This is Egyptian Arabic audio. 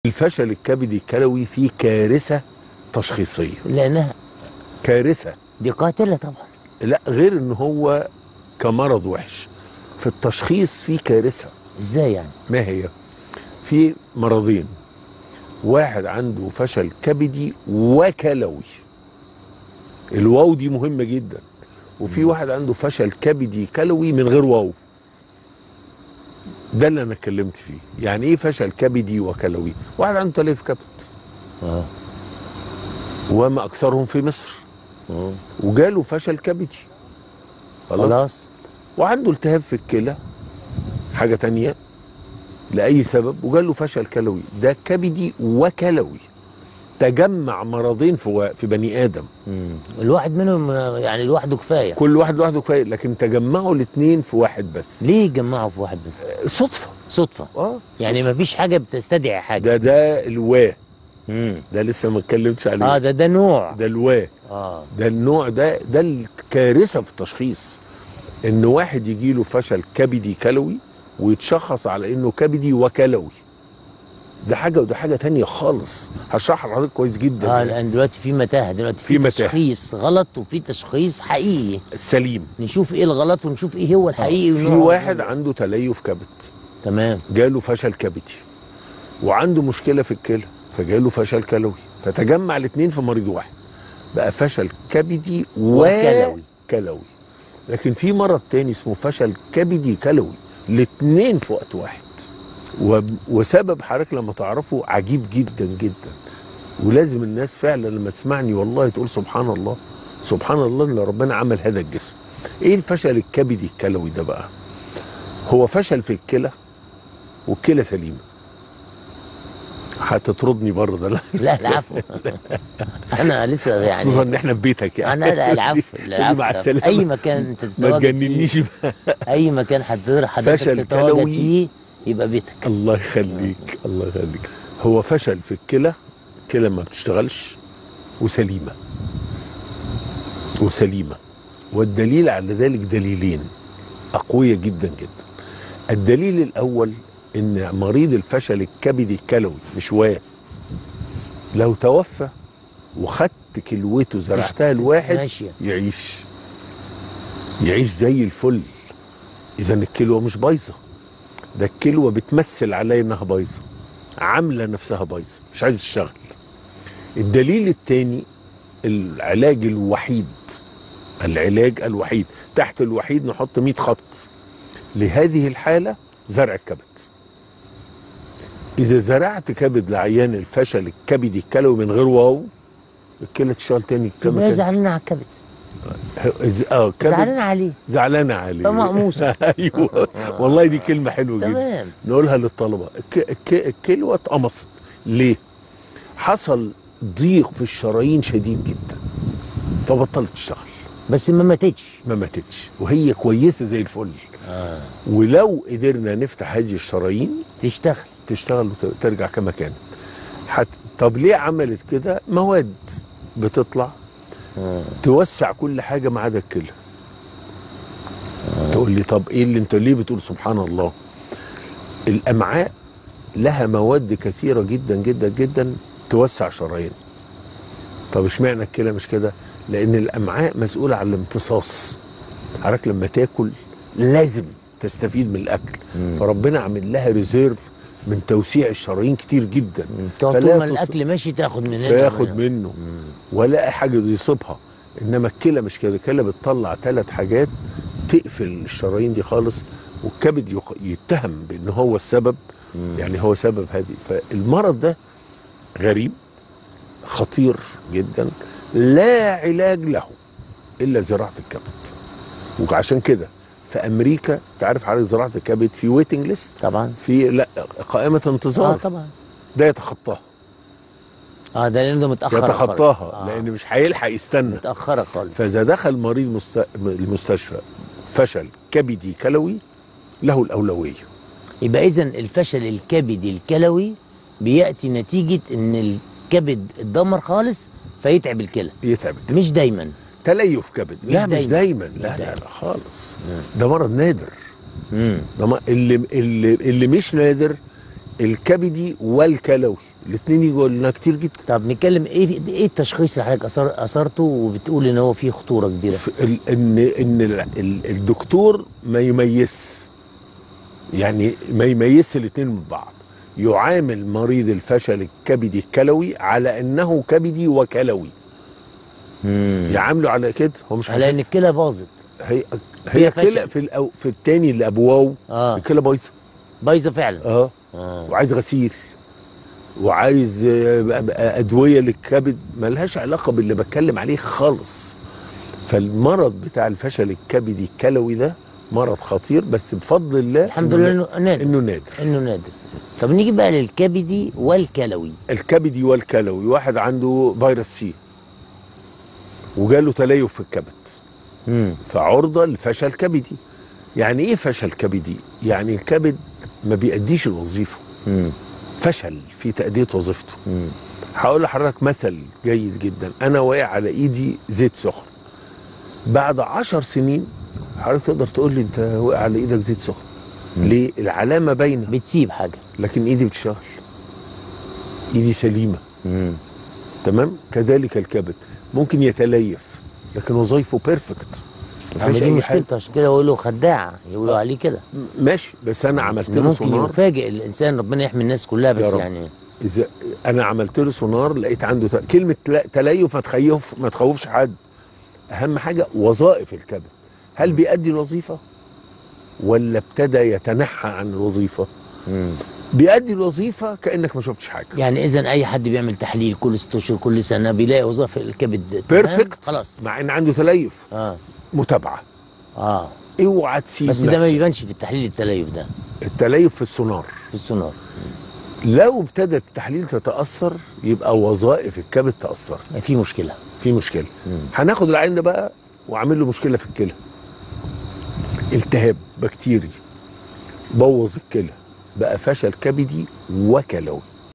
الفشل الكبدي الكلوي فيه كارثه تشخيصيه لانها كارثه دي قاتله طبعا لا غير ان هو كمرض وحش في التشخيص فيه كارثه ازاي يعني ما هي في مرضين واحد عنده فشل كبدي وكلوي الواو دي مهمه جدا وفي واحد عنده فشل كبدي كلوي من غير واو ده اللي انا اتكلمت فيه يعني ايه فشل كبدي وكلوي واحد عنده تلف كبد اه وما اكثرهم في مصر آه. وجاله فشل كبدي خلاص خلاص وعنده التهاب في الكلى حاجه تانية لاي سبب وجاله فشل كلوي ده كبدي وكلوي تجمع مرضين في و- في بني ادم مم. الواحد منهم آه، يعني لوحده كفايه كل واحد لوحده كفايه لكن تجمعوا الاثنين في واحد بس ليه يجمعوا في واحد بس صدفه صدفه اه يعني صدفة. ما فيش حاجه بتستدعي حاجه ده ده الوا مم. ده لسه ما اتكلمتش عليه اه ده ده نوع ده الوا اه ده النوع ده ده الكارثه في التشخيص ان واحد يجي له فشل كبدي كلوي ويتشخص على انه كبدي وكلوي ده حاجه وده حاجه تانية خالص هشرحها لحضرتك كويس جدا اه يعني. لان دلوقتي في متاهه دلوقتي في في متاهة. تشخيص غلط وفي تشخيص حقيقي السليم نشوف ايه الغلط ونشوف ايه هو الحقيقي في ونوعه. واحد عنده تليف كبد تمام جاله فشل كبدي وعنده مشكله في الكلى فجاله فشل كلوي فتجمع الاثنين في مريض واحد بقى فشل كبدي وكلوي. وكلوي لكن في مرض تاني اسمه فشل كبدي كلوي الاثنين في وقت واحد و- وسبب حضرتك لما تعرفه عجيب جدا جدا ولازم الناس فعلا لما تسمعني والله تقول سبحان الله سبحان الله ان ربنا عمل هذا الجسم ايه الفشل الكبدي الكلوي ده بقى هو فشل في الكلى والكلى سليمه هتطردني بره ده لا لا العفو انا لسه خصوصا يعني ان احنا في بيتك يعني انا لا العفو تقول لي العفو مع السلامه اي مكان انت ما تتواجد فيه تجننيش بقى اي مكان حضرتك حضرتك فشل تتواجد كلوي. فيه يبقى بيتك الله يخليك الله يخليك هو فشل في الكلى الكلى ما بتشتغلش وسليمه وسليمه والدليل على ذلك دليلين اقوياء جدا جدا الدليل الاول ان مريض الفشل الكبدي الكلوي مش واه لو توفى وخدت كلوته زرعتها لواحد ماشيه يعيش يعيش زي الفل اذا الكلوه مش بايظه ده الكلوه بتمثل عليا انها بايظه عامله نفسها بايظه مش عايزه تشتغل الدليل الثاني العلاج الوحيد العلاج الوحيد تحت الوحيد نحط 100 خط لهذه الحاله زرع الكبد اذا زرعت كبد لعيان الفشل الكبدي الكلوي من غير واو الكلى تشتغل تاني كما يبقى كان زعلانين على الكبد ز- اه كبد زعلان عليه زعلانه عليه فمقموصة. ايوه والله دي كلمه حلوه جدا تمام نقولها للطلبه الك- الك- الكلوه اتقمصت ليه؟ حصل ضيق في الشرايين شديد جدا فبطلت تشتغل بس ما ماتتش ما ماتتش وهي كويسه زي الفل آه. ولو قدرنا نفتح هذه الشرايين تشتغل تشتغل وترجع كما كانت حت... طب ليه عملت كده مواد بتطلع آه. توسع كل حاجه ما عدا الكلى تقول لي طب ايه اللي انت ليه بتقول سبحان الله الامعاء لها مواد كثيره جدا جدا جدا توسع شرايين طب اشمعنى الكلى مش كده لان الامعاء مسؤوله عن الامتصاص حضرتك لما تاكل لازم تستفيد من الاكل مم. فربنا عامل لها ريزيرف من توسيع الشرايين كتير جدا تقعد فلا طول ما تص- الاكل ماشي تاخد من هنا تاخد ومن هنا. منه مم. ولا حاجه يصيبها انما الكلى مش كده الكلى بتطلع ثلاث حاجات تقفل الشرايين دي خالص والكبد يق- يتهم بان هو السبب مم. يعني هو سبب هذه فالمرض ده غريب خطير جدا لا علاج له الا زراعه الكبد وعشان كده في امريكا تعرف حضرتك زراعه الكبد في ويتنج ليست طبعا في لا قائمه انتظار اه طبعا ده يتخطاها اه ده لانه متاخر يتخطاها آه. لان مش هيلحق يستنى متاخره خالص فاذا دخل مريض مست... المستشفى فشل كبدي كلوي له الاولويه يبقى اذا الفشل الكبدي الكلوي بياتي نتيجه ان الكبد اتدمر خالص فيتعب الكلى يتعب مش دايما تليف كبد مش لا مش دايما. دايما لا مش لا, دايما. لا خالص مم. ده مرض نادر امم ده م... اللي اللي اللي مش نادر الكبدي والكلوي الاثنين يجوا لنا كتير جدا طب نتكلم ايه ايه التشخيص اللي حضرتك أثر اثرته وبتقول ان هو فيه خطوره كبيره في ال- ان ان ال- ال- الدكتور ما يميز يعني ما يميزش الاثنين من بعض يعامل مريض الفشل الكبدي الكلوي على انه كبدي وكلوي مم. يعامله على كده هو مش على ان عارف. الكلى باظت هي فيها هي فشل. كلى في الأو في الثاني اللي ابواه اه الكلى بايظه بايظه فعلا اه اه وعايز غسيل وعايز آه، بقى- بقى ادويه للكبد ملهاش علاقه باللي بتكلم عليه خالص فالمرض بتاع الفشل الكبدي الكلوي ده مرض خطير بس بفضل الله الحمد إنه- لله انه نادر انه نادر انه نادر طب نيجي بقى للكبدي والكلوي الكبدي والكلوي واحد عنده فيروس سي وجاله تليف في الكبد امم فعرضه لفشل كبدي يعني ايه فشل كبدي يعني الكبد ما بيأديش الوظيفه امم فشل في تأدية وظيفته امم هقول لحضرتك مثل جيد جدا انا واقع على ايدي زيت سخن بعد عشر سنين حضرتك تقدر تقول لي انت واقع على ايدك زيت سخن مم. ليه العلامه باينه بتسيب حاجه لكن ايدي بتشتغل ايدي سليمه امم تمام كذلك الكبد ممكن يتليف لكن وظيفه بيرفكت ما فيش دي اي حاجه مشكلته عشان كده يقولوا خداعه يقولوا آه. عليه كده م- ماشي بس انا عملت إن له ممكن سونار يفاجئ الانسان ربنا يحمي الناس كلها بس رب. يعني اذا انا عملت له سونار لقيت عنده ت- كلمه تلا- تليف ما تخيف ما تخوفش حد اهم حاجه وظائف الكبد هل بيأدي الوظيفه ولا ابتدى يتنحى عن الوظيفه مم. بيأدي الوظيفه كانك ما شفتش حاجه يعني اذا اي حد بيعمل تحليل كل ست اشهر كل سنه بيلاقي وظائف الكبد تمام؟ بيرفكت خلاص مع ان عنده تليف اه متابعه اه اوعى تسيب بس ده ما نفسك. بيبانش في التحليل التليف ده التليف في السونار في السونار لو ابتدت التحليل تتاثر يبقى وظائف الكبد تاثر يعني في مشكله في مشكله مم. هناخد العين ده بقى واعمل له مشكله في الكلى التهاب بكتيري بوظ الكلى بقى فشل كبدي وكلوي